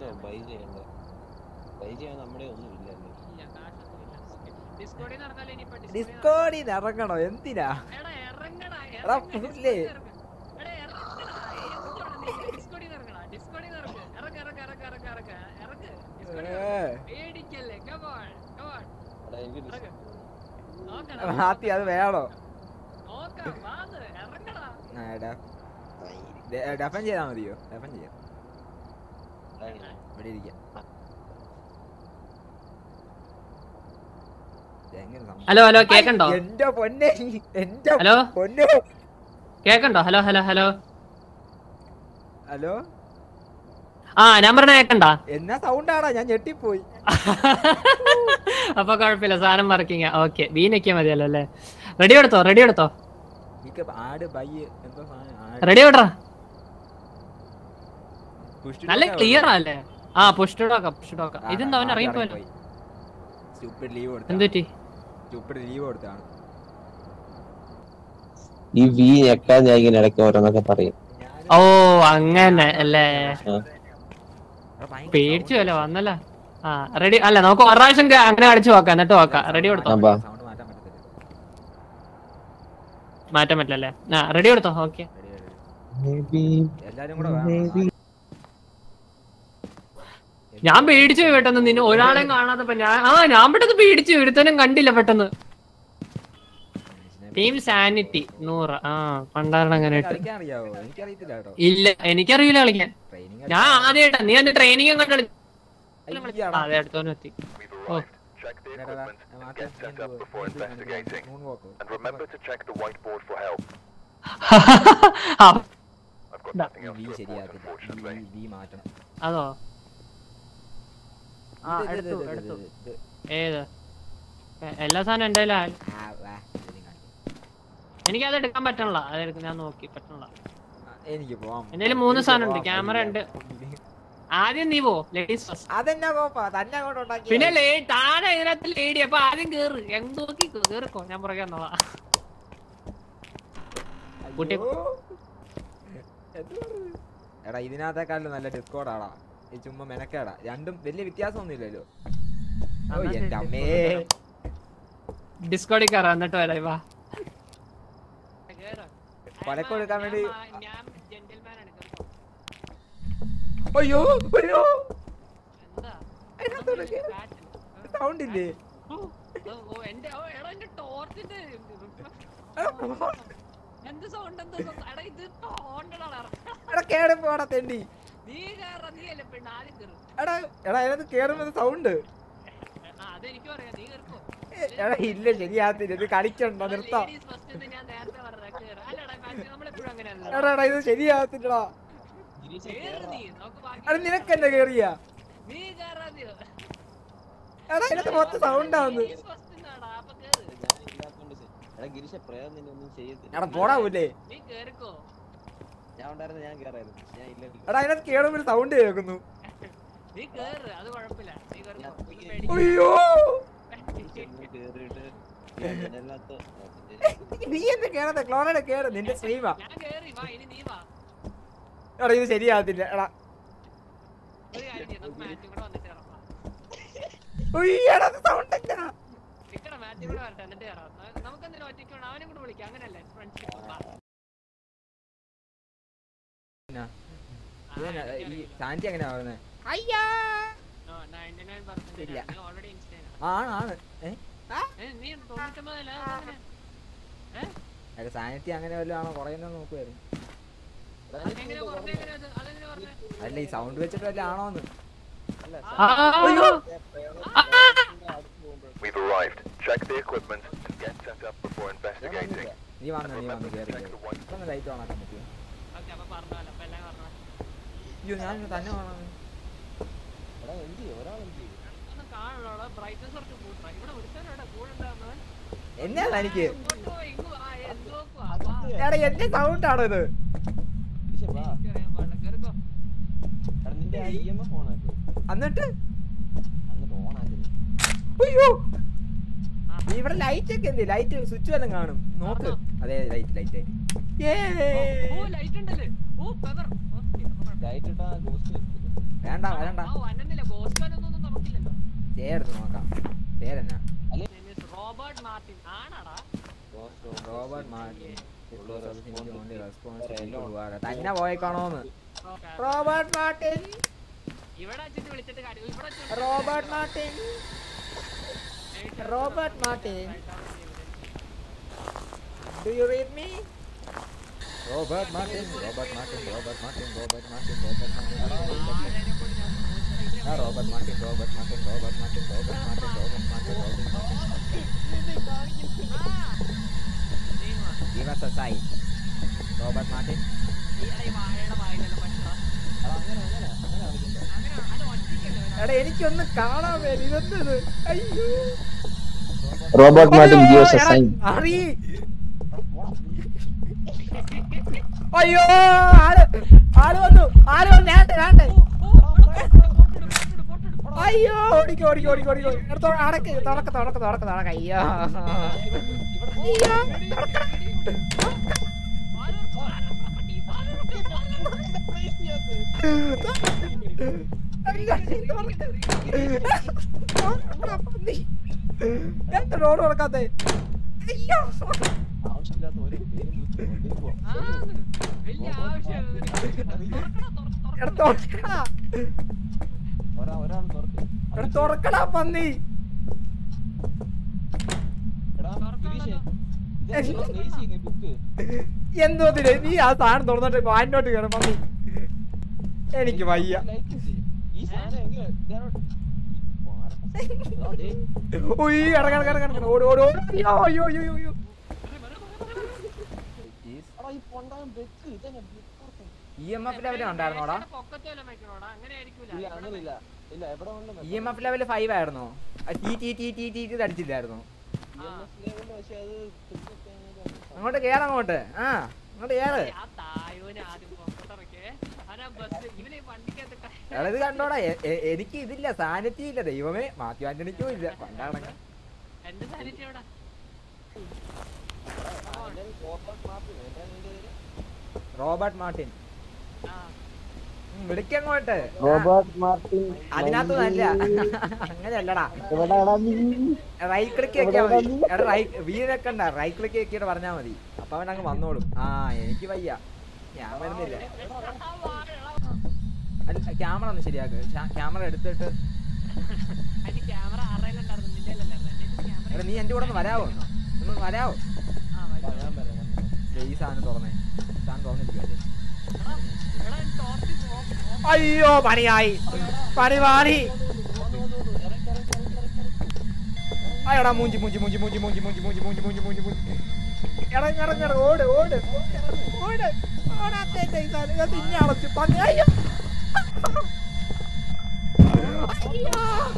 എന്തോ ബൈ ചെയ്യണ്ട ബൈ ചെയ്യാൻ നമ്മുടെ ഒന്നും ഇല്ലല്ലോ ഇല്ല കാശൊന്നുമില്ല ഡിസ്കോഡിൽ നിന്ന് ഇറങ്ങാലോ ഇനിയിപ്പോ ഡിസ്കോഡിൽ ഇറങ്ങണോ എന്തിനാ എടാ ഇറങ്ങടാ എടാ, ഇറങ്ങ്, പുല്ലേ. ഡിസ്കോഡിൽ ഇറങ്ങ്. എടാ, ഇറങ്ങടാ, എന്തുവാണ് നീ ഡിസ്കോഡിൽ നിന്ന് ഇറങ്ങടാ, ഡിസ്കോഡിൽ നിന്ന് ഇറങ്ങ്. ഇറങ്ങ്, ഇറങ്ങ്, ഇറങ്ങ്, ഇറങ്ങ്, ഇറങ്ങ്, ഇറങ്ങ്. ഡിസ്കോഡിൽ നിന്ന് ഏ. ഇറങ്ങ്. പേടിക്കല്ലേ, come on, come on. എടാ എനിക്ക് ഇറങ്ങ്. dis- നോക്കടാ, മാത്തി അത് വേണോ നോക്കാം, വാന്ന്, ഇറങ്ങടാ. ഡെഫൻ ചെയ്താൽ മതിയോ ഡെഫൻ ചെയ്യാം എടാ, ഇങ്ങനെ. ഇവിടെ ഇരിക്കാം എങ്ങനെ സംഭവം? ഹലോ ഹലോ കേക്കണ്ടോ ഐ, എന്റെ പൊന്നെ എന്റെ ഹലോ പൊന്നെ കേക്കണ്ടോ ഹലോ ഹലോ ഹലോ ഹലോ ആ ഞാൻ പറഞ്ഞ കേക്കണ്ട എന്നാ സൗണ്ട് ആടാ ഞാൻ ഞെട്ടിപ്പോയി അപ്പൊ കുഴപ്പമില്ല സാധനം വർക്കിംഗ് ഓക്കെ വീനൊക്കെ മതിയല്ലോ അല്ലേ റെഡി എടുത്തോ റെഡി എടുത്തോ എനിക്ക് ആട് ബൈ എന്തോ സാധനം ആട് റെഡി എടുറാ പുഷ്ടി നല്ല ഡോക്കാ ക്ലിയർ ഉള്ളത്. അല്ലേ ആ പുഷ്ടുടോക്ക പുഷ്ടുടോക്ക ആ, ഇതെന്താ അവൻ ആദ്യം ഇറങ്ങിപ്പോയല്ലോ ഇറങ്ങിപ്പോയി. Stupid leave കൊടുത്തതാ. എന്തുപറ്റി Stupid leave കൊടുത്തതാണ്. ഈ വി ഞെക്കാൻ ഞാൻ ഇങ്ങനെ ഇടയ്ക്ക് ഓരോന്നൊക്കെ പറയും ഞാന് ഓ അങ്ങനെ അല്ലേ ആ. എടാ, ഭയങ്കര പേടിച്ചു sound അല്ലേ വന്നല്ല ആ റെഡി അല്ല നമുക്ക് ഒരു പ്രാവശ്യം ക- അങ്ങനെ അടിച്ചു നോക്കാം എന്നിട്ട് നോക്കാം റെഡി കൊടുത്തോ ആ, ബാ. sound മാറ്റാൻ പറ്റത്തില്ല. മാറ്റാൻ പറ്റില്ലല്ലേ ആ റെഡി കൊടുത്തോ ഓക്കെ Ready, ready. എല്ലാരും കൂടെ വേണം. ഞാൻ പേടിച്ചു പോയി പെട്ടെന്ന് നിന്നെ ഒരാളെയും കാണാത്തപ്പോ ഞാൻ ആ ഞാൻ പെട്ടെന്ന് പേടിച്ചു ഒരുത്തനും കണ്ടില്ല പെട്ടെന്ന് ടീം സാനിറ്റി നൂറ് ആ പണ്ടാരണം അങ്ങനെ ഇട്ട് കളിക്കാൻ അറിയാവോ എനിക്കറിയത്തില്ല കേട്ടോ ഇല്ല എനിക്കറിയില്ല കളിക്കാൻ ട്രെയിനിങ് ഞാൻ ആദ്യമായിട്ടാ നീ എന്റെ ട്രെയിനിങ് കണ്ടു അതെ അടുത്തോനും എത്തി ഓ Check the equipment and get set up before investigating. And remember to check the whiteboard for help. ആ, I've got Da. nothing else B to report, ശരിയാത്തില്ല unfortunately. ബി- ബി മാറ്റണം അതോ ആ ഇത്, ഇത്, എടുത്തു ഇത്, ഇത്, എടുത്തു ഇത്, ഇത്. ഏത് എ- എല്ലാ സാധനം എന്റെ കയ്യിലാ. ആ, വാ, ഇതിലും കാണിക്കാം. എനിക്കത് എടുക്കാൻ പറ്റണില്ല അത് എടുക്കാൻ ഞാൻ നോക്കി പറ്റണില്ല ആ, എനിക്ക് പോവാം എന്റെ കയ്യില് മൂന്ന് എനിക്ക് സാധനം ഉണ്ട്. പോവാം. ക്യാമറ ഉണ്ട്. ആദ്യം നീ പോ ലേഡീസ് ഫസ്റ്റ് അതെന്നാ കോപ്പാ തന്നെ അങ്ങോട്ട് ഉണ്ടാക്കി പിന്നെ ലേ താനെ ഇതിനകത്ത് ലേഡി അപ്പൊ ആദ്യം കേറ് എന്ത് നോക്കി കേറിക്കോ ഞാൻ പുറകെ വന്നോളാ കുട്ടി- എടാ ഇതിനകത്തെക്കാളും നല്ല ഡിസ്കോഡാടാ ഈ ചുമ്മാ മെനക്കേടാ രണ്ടും വലിയ വ്യത്യാസമൊന്നും ഇല്ലല്ലോ ഓ എന്നാ എന്റെ ശരി, അമ്മേ ഡിസ്കോഡിൽ കയറാം എന്നിട്ട് വരാം വാ പലക്കും എടുക്കാൻ വേണ്ടി ഞാൻ gentleman ആണ്, കേട്ടോ. അയ്യോ അയ്യോ എന്താ? അതിനകത്തോട്ട് കേറ്. Bat. സൗണ്ട് ഇല്ലേ ഓ, ഓ, ഓ, എന്റെ ഓ, എടാ, എന്റെ ടോർച്ചിന്റെ എന്ത് സൗണ്ട് എന്ത് sound? എടാ ഇത് haunted ആണ്. എടാ കേറി പോടാ തെണ്ടി നീ കേറ നീ അല്ലേ പെണ്ണ് ആദ്യം കേറ് എടാ എടാ അതിനകത്ത് കേറുന്നത് സൗണ്ട് ആ, അതെനിക്കും അറിയാം നീ കേറിക്കോ എടാ ഇല്ല ശരിയാത്തില്ല ഇത് കളിക്കണ്ട നിർത്താം Ladies first എന്ന് ഞാൻ നേരത്തെ പറഞ്ഞതാ, കേറ്. അല്ലടാ, maximum നമ്മളെപ്പോഴും അങ്ങനെയല്ലല്ലോ. എടാ എടാ ഇത് ശരിയാത്തില്ലടാ കേറ് നീ, നമുക്ക് ബാക്കി എടാ നിനക്കെന്നെ കേറിയ നീ കേറാതെയോ? എടാ അതിനകത്ത് മൊത്തം സൗണ്ട് ആവുന്നു Ladies first എന്നാടാ, അപ്പൊ കേറ്. ഞാൻ ഇല്ലാത്തോണ്ട് ശരി. എടാ ഗിരീഷ പ്രേതം നിന്നെ ഒന്നും ചെയ്യത്തില്ല എടാ പോടാ പോലെ നീ കേറിക്കോ ഞാൻ ഉണ്ടായിരുന്ന ഞാൻ കേറായിരുന്നു ഞാൻ ഇല്ല എടാ അതിനകത്ത് കേറുമ്പോൾ സൗണ്ട് കേൾക്കുന്നു നീ കേറ് അത് കുഴപ്പമില്ല നീ കേറിക്കോ ഞാൻ നീ ഈ- പേടിക്കണ്ട. അയ്യോ ചെന്ന് കേറിയിട്ട് ജനലിനകത്ത് നീ എന്ത് കേറത്തെ ക്ലോറയുടെ കേറ് നിന്റെ സ്ട്രീമാ ഞാൻ കേറി വാ ഇനി നീ വാ എടാ ഇത് ശരിയാകത്തില്ല എടാ ഒരു കാര്യം ചെയ്യാം നമുക്ക് മാറ്റും കൂടെ വന്നിട്ട് കയറാം വാ. ഉയ്യടാ സൗണ്ട് ഇല്ല നിക്കടാ മാറ്റും കൂടെ വരട്ടെ എന്നിട്ട് കയറാം നമുക്ക് എന്തിനാ ഒറ്റയ്ക്ക് വേണം അവനെ കൂടെ വിളിക്കാം അങ്ങനല്ലേ ഫ്രണ്ട്ഷിപ്പ് ഇതെന്നാ, ഈ സാന്റി എങ്ങനെയാ പറയുന്നത് ഇല്ല. ഓൾറെഡി ഇൻസ്റ്റൈൻ ആണ് ആണ് ഏ നീ തൊണ്ണൂറ്റൊമ്പതല്ല എടാ സാനിറ്റി അങ്ങനെ വല്ലതും ആണോ കുറയുന്നത് നോക്കുമായിരുന്നു എങ്ങനെ പറഞ്ഞേ എങ്ങനെ അത് അതെങ്ങനെ പറഞ്ഞേ അല്ല ഈ സൗണ്ട് വെച്ചിട്ട് വല്ല ആണോന്ന് We've arrived. Check the equipment and get set up before investigating. നീ വന്നു നീ വന്നു കേറി കേറി ഇപ്പൊന്ന് ലൈറ്റ് ഓണാക്കാൻ പറ്റുമോ ഓക്കെ അപ്പൊ പറഞ്ഞല്ലോ അപ്പൊ എല്ലാം പറഞ്ഞു അയ്യോ ഞാൻ തന്നെ വേണം എടാ എന്ത് ചെയ്യും ഒരാൾ എന്ത് ചെയ്യും ഒന്നും കാണുള്ളൂ ബ്രൈറ്റ്നസ് കുറച്ച് കൂട്ടാ ഇവിടെ ഒരുത്തനോടെ കൂടെ ഉണ്ടാവുന്നത് എന്നാ എനിക്ക് ഇങ്ങോട്ടോ ഇങ്ങോ ആ എന്തോ വാ എടാ എന്റെ സൗണ്ട് ആണോ ഇത് ഗിരീഷ വാ എനിക്കറിയാൻ പാടില്ല കേറിക്കോ എടാ നിന്റെ ആ ഇ എം എഫ് ഓൺ ആക്ക് എന്നിട്ട് എന്നിട്ട് ഓൺ ആക്കുന്നത് അയ്യോ നീ ഇവിടെ ലൈറ്റ് ഒക്കെ എന്ത് ലൈറ്റ് സ്വിച്ച് വല്ലതും കാണും നോക്ക് അതെ ലൈറ്റ് ലൈറ്റ് ലൈറ്റ് ഓ ലൈറ്റ് ഉണ്ടല്ലേ ഓ പവർ ഓക്കെ ലൈറ്റ് ഇട്ടാ ഗോസ്റ്റ് വരത്തില്ല വേണ്ട വേണ്ട ആ വന്നില്ല ഗോസ്റ്റ് വനൊന്നും നമുക്കില്ലല്ലോ പേരെടുത്ത് നോക്കാം പേരെന്നാ റോബർട്ട് മാർട്ടിൻ ആണാടാ റോബർട്ട് മാർട്ടിൻ തന്നെ പോയിക്കണോന്ന് റോബർട്ട് മാർട്ടിൻ ഇവിടെ അച്ഛൻ വിളിച്ചിട്ട് കാര്യം ഇവിടെ വെച്ച് റോബർട്ട് മാർട്ടിൻ വിളിച്ചിട്ട് Robert Martin do you read me Robert Martin Robert Martin Robert Martin Robert Martin Robert Martin ആ Robert Martin Robert Martin Robert Martin Robert Martin Robert Martin Robert Martin Give us a sign. Robert Martin എടാ എനിക്കൊന്നും കാണാൻ വേണ്ടി ഇതെന്തത് അയ്യോ Robert Martin അയ്യോ, give us a എടാ, sign അറി. അയ്യോ ആര് ആര് വന്നു ആര് വന്നു വേണ്ട വേണ്ട അയ്യോ ഓടിക്കോ ഓടിക്കോ ഓടിക്കോ ഓടിക്കോ എടുത്തോ അടക്ക് തുറക്ക് തുറക്ക് തുറക്ക് തുറക്ക് അയ്യോ അയ്യോ എന്താ റോഡ് തുറക്കാത്തെ അയ്യോ ആവശ്യമില്ലാത്ത ഒരു പേരും വിളിച്ച് കൊണ്ടുപോകും വലിയ ആവശ്യം എടാ തുറക്കടാ ഒരാ ഒരാൾ നിർത്തി എടാ തുറക്കടാ പന്നി എടാ ഗിരീഷേ ഇതെന്താ സ്പേസ് ചെയ്യുന്നേ ബുക്ക് എന്തോ ഇതില് നീ ആ സാധനം തുറന്നിട്ട് വാൻഡോട്ട് കയറും പന്നി എനിക്ക് വയ്യ ലൈക്ക് ഈ സാധനം എങ്ങനെ ഇതാണോ- ഈ മാരക- ആ, ദേ. ഉയ്യ് ഇറങ്ങ ഇറങ്ങ ഇറങ്ങ ഇറങ്ങ ഓട് ഓട് ഓട് അയ്യോ അയ്യോ അയ്യോ അയ്യോ എടാ, ഈ പൊണ്ടാൻ ബെക്ക് ഇതെന്നെ ബെക്ക് ഇ എം എഫ് ലെവൽ ഉണ്ടായിരുന്നോടാ പൊക്കത്തോലെ വെക്കണോടാ അങ്ങനെ ആയിരിക്കൂല ഇല്ല അങ്ങനില്ല ഇല്ല എവിടെ വേണമെങ്കിലും E M F level five ആയിരുന്നോ T T T T T ടി അടിച്ചില്ലായിരുന്നോ ലെവലിൽ പക്ഷെ അത് ക്രിക്കറ്റ് അങ്ങോട്ട് കേറ് അങ്ങോട്ട് ആ അങ്ങോട്ട് കേറ് ആ തായോനെ ആദ്യം പൊക്കത്തിറക്കേ അനാ ബസ് ഇവനെ വണ്ടിക്കകത്ത് ക- എടാ ഇത് കണ്ടോടാ എ- എ- എനിക്ക് ഇതില്ല സാന്നിധ്യം ഇല്ല ദൈവമേ മാത്യു ആന്റണിക്കും ഇല്ല പണ്ടാണങ്ങ എന്റെ സാനിറ്റി എവിടാ റോബർട്ട് മാർട്ടിൻ ആ ഉം, വിളിക്കങ്ങോട്ട് ആ, റോബോട്ട് മാർട്ടിൻ അതിനകത്തൊന്നല്ല അങ്ങനെയല്ലടാ എവിടെയാടാ നീ റൈറ്റ് ക്ലിക്ക് വെക്കാ മതി എടാ റൈറ്റ് വീനൊക്കെണ്ട റൈറ്റ് ക്ലിക്ക് വെക്കിയിട്ട് പറഞ്ഞാ മതി അപ്പൊ അവൻ അങ്ങ് വന്നോളും ആ എനിക്ക് വയ്യ ഞാൻ വരുന്നില്ല ആ. അല്ല ക്യാമറ ഒന്ന് ശരിയാക്ക് ക്യാമറ എടുത്തിട്ട് അതിന് ക്യാമറ ആറേലുണ്ടായിരുന്നു നിന്റെ അല്ലായിരുന്നു ക്യാമറ എടാ നീ എന്റെ കൂടെ ഒന്ന് വരാവോ ഒന്ന് വരാവോ ആ വരും ദേ ഈ സാധനം തുറന്നേ സാധനം തുറന്നിരിക്കുവല്ലേ എടാ എടാ ടോർച്ച് ഓഫ് ഓഫ് അയ്യോ പണിയായി പണി മാറി അയ്യടാ മൂഞ്ചി മൂഞ്ചി മൂഞ്ചി മൂഞ്ചി മൂഞ്ചി മൂഞ്ചി മൂഞ്ചി മൂഞ്ചി മൂഞ്ചി മൂഞ്ചി മൂഞ്ചി ഇറങ്ങി ഇറങ്ങി ഇറങ്ങി ഓട് ഓട് ഓട് ഓടാത്തേന്റെ ഈ സാധനം ഇത് ഇന്നെ അടച്ചു പന്നി അയ്യോ അയ്യോ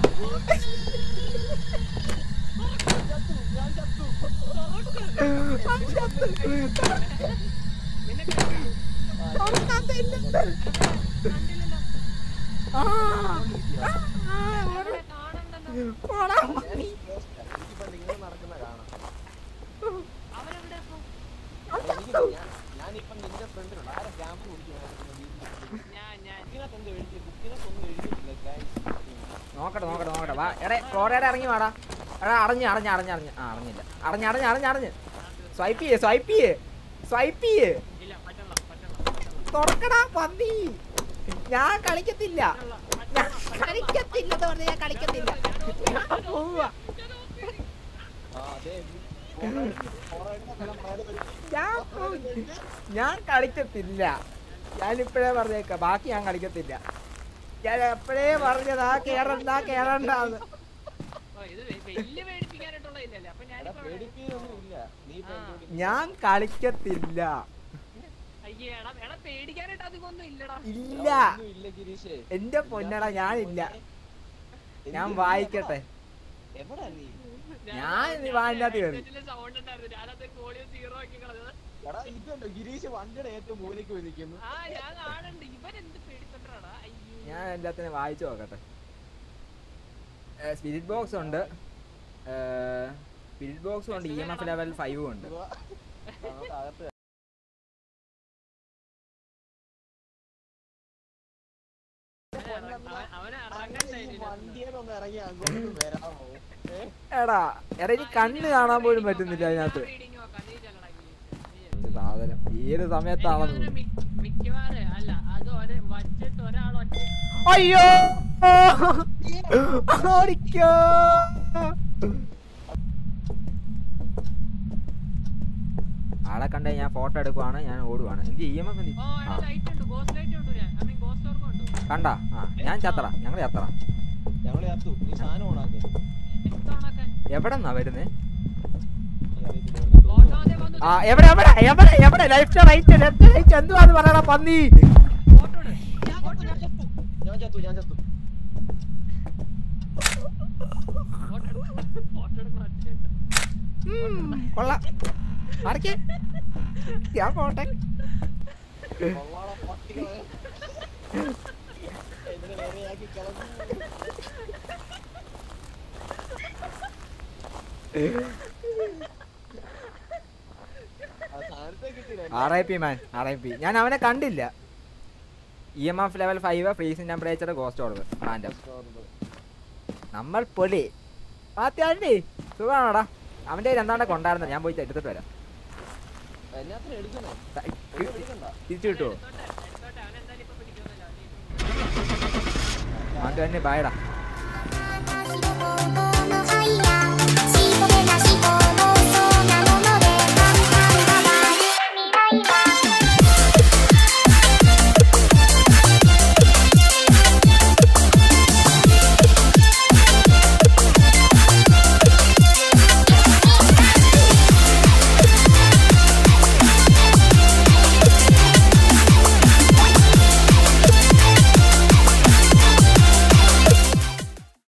ഞാൻ ചത്തു. നിന്നെ തുറക്കാത്ത ഇല്ലെന്ത്? കണ്ടില്ലല്ലോ ആ ആ, ഓട്. ഇവിടെ കാണണ്ടല്ലോ ഓടാ പന്നി. നടക്കുന്ന കാണാം അവരെവിടെ അപ്പൊ ഞാനിപ്പം നിന്റെ ഫ്രണ്ടിലുണ്ട് ആരെ ക്യാമ്പ് കുടിക്കും ഞാൻ ഞാൻ ബുക്കിനകത്ത് എന്തോ എഴുതി ബുക്കിനകത്ത് ഒന്നും എഴുതിയിട്ടില്ല ഗൈസ് നോക്കട്ടെ നോക്കട്ടെ നോക്കട്ടെ വാ എടേ ഫ്ലോറയുടെ ഇറങ്ങി വാടാ എടാ അടഞ്ഞ് അടഞ്ഞ് അടഞ്ഞ് അടഞ്ഞ് ആ അടഞ്ഞില്ല അടഞ്ഞ് അടഞ്ഞ് അടഞ്ഞ് അടഞ്ഞ് സ്വൈപ്പ് ചെയ്യേ സ്വൈപ്പ് ചെയ്യേ സ്വൈപ്പ് ചെയ്യേ ഇല്ല പറ്റണ്ട പറ്റണ്ട പറ്റണ്ട തുറക്കടാ പന്നി ഞാൻ കളിക്കത്തില്ല ഞാൻ കളിക്കത്തില്ല എന്ന് പറഞ്ഞ് ഞാൻ കളിക്കത്തില്ല ഞാൻ പോവാ ആ അതെ ഞാൻ പോവും. ഞാൻ കളിക്കത്തില്ല ഞാൻ ഇപ്പഴേ പറഞ്ഞേക്കാം ബാക്കി ഞാൻ കളിക്കത്തില്ല ഞാൻ എപ്പോഴേ പറഞ്ഞതാ കേറണ്ട കേറണ്ടെന്ന് ഓ ഇത് വെ- വലിയ പേടിപ്പിക്കാനായിട്ടുള്ള ഇല്ലല്ലേ അപ്പൊ ഞാനിപ്പോ പേടിപ്പിക്കൊന്നും ഇല്ല നീ ഇപ്പൊ ആ. എന്തുകൊണ്ട് ഞാൻ കളിക്കത്തില്ല അയ്യേ എടാ എടാ പേടിക്കാനായിട്ട് അധികം ഒന്നും ഇല്ലടാ ഇല്ല ഒന്നും ഇല്ല ഗിരീഷേ എന്റെ പൊന്നട ഞാനില്ല ഞാൻ വായിക്കട്ടെ എവിടാ നീ ഞാൻ ഇത് വാലിനകത്ത് കയറി. സൗണ്ട് ഉണ്ടായിരുന്നു ഞാനത് വോളിയം സീറോ ആക്കി കളഞ്ഞത് എടാ ഇതുണ്ടോ ഗിരീഷ് വണ്ടിയുടെ ഏറ്റവും മൂലയ്ക്ക് പോയിരിക്കുന്നു ആ ഞാൻ കാണുന്നുണ്ട് ഇവൻ എന്ത് പേടിക്കൊണ്ടാടാ അയ്യോ ഞാൻ എല്ലാത്തിനും വായിച്ചു നോക്കട്ടെ സ്പിരിറ്റ് ബോക്സ് ഉണ്ട് സ്പിരിറ്റ് ബോക്സും ഉണ്ട് ഇ എം എഫ് ലെവൽ ഫൈവും ഉണ്ട് അങ്ങോട്ട് അകത്ത് അവൻ- അവന് ഇറങ്ങാൻ ധൈര്യമില്ല. വണ്ടിയൊന്ന് ഇറങ്ങി അങ്ങോട്ട് വരാമോ ഏ? എടാ എടാ ഇനി കണ്ണ് കാണാൻ പോലും പറ്റുന്നില്ല അതിനകത്ത് ഞാൻ reading നോക്കാം. നീ ചെല്ലടാ ഇനി. ഒരു സാധനം ഏത് എനിക്ക് സമയത്താണെന്ന് തോന്നുന്നു മി- മിക്കവാറും അല്ല അത് ഒരു വച്ചിട്ട് ഒരാൾ ഒറ്റ അയ്യോ ഓടിക്കോ ആളെ കണ്ടേ ഞാൻ ഫോട്ടോ എടുക്കുവാണ് ഞാൻ ഓടുവാണ് എനിക്ക് ഇ എം എഫ് ഓ എടാ ലൈറ്റ് ഉണ്ട് ഗോസ്റ്റ് ലൈറ്റ് ഉണ്ട് ഞാൻ ഐ മീൻ ഗോസ്റ്റ് ഓർമ്മ ഉണ്ട് കണ്ട ആ ഞാൻ ചത്തറ ഞങ്ങൾ ചത്തറ ഞങ്ങള് ചത്തു നീ സാധനം ഓണാക്ക് എന്തോണാക്കാൻ എവിടെന്നാ വരുന്നേ നീ അറിയത്തില്ല ഇവിടുന്ന് ഓട്ടോ തോന്നുന്നു. അതേ വന്നു ആ എവിടെ എവിടെ എവിടെ എവിടെ ലെഫ്റ്റ് റൈറ്റ് ലെഫ്റ്റ് റൈറ്റ് എന്തുവാന്ന് പറയണ പന്നി ഫോട്ടോ ഇട് ഞാൻ ചത്തു, ഞാൻ ചത്തു ഞാൻ ചത്തു ഫോട്ടോ എടു ഫോട്ടോ എടുക്കണം ഒറ്റ ഉം, കൊള്ളാം അടക്കേ ഞാൻ പോട്ടെ കൊള്ളാട പട്ടികളെ. എന്നെ വേറെയാക്കി കളഞ്ഞു ആ സാധനത്തെ കിട്ടിയില്ല R I P man R I P ഞാൻ അവനെ കണ്ടില്ല E M F level five freezing temperature ghost order random നമ്മൾ പൊലി പാത്തിയാണ്ടി സുഖമാണോടാ അവൻ്റെ കയ്യിൽ എന്താണ്ട് കൊണ്ടായിരുന്നു ഞാൻ പോയി എടുത്തിട്ട് വരാം എന്നാത്തിന് എടുക്കുന്നേ ത- ഒന്നും എടുക്കണ്ട തിരിച്ചു കിട്ടുമോ എടുത്തോട്ടെ എടുത്തോട്ടെ അവൻ എന്തായാലും ഇപ്പൊ പിടിക്കുന്നില്ല അവൻ അവൻ്റെ തന്നെ ബായടാ のファイヤー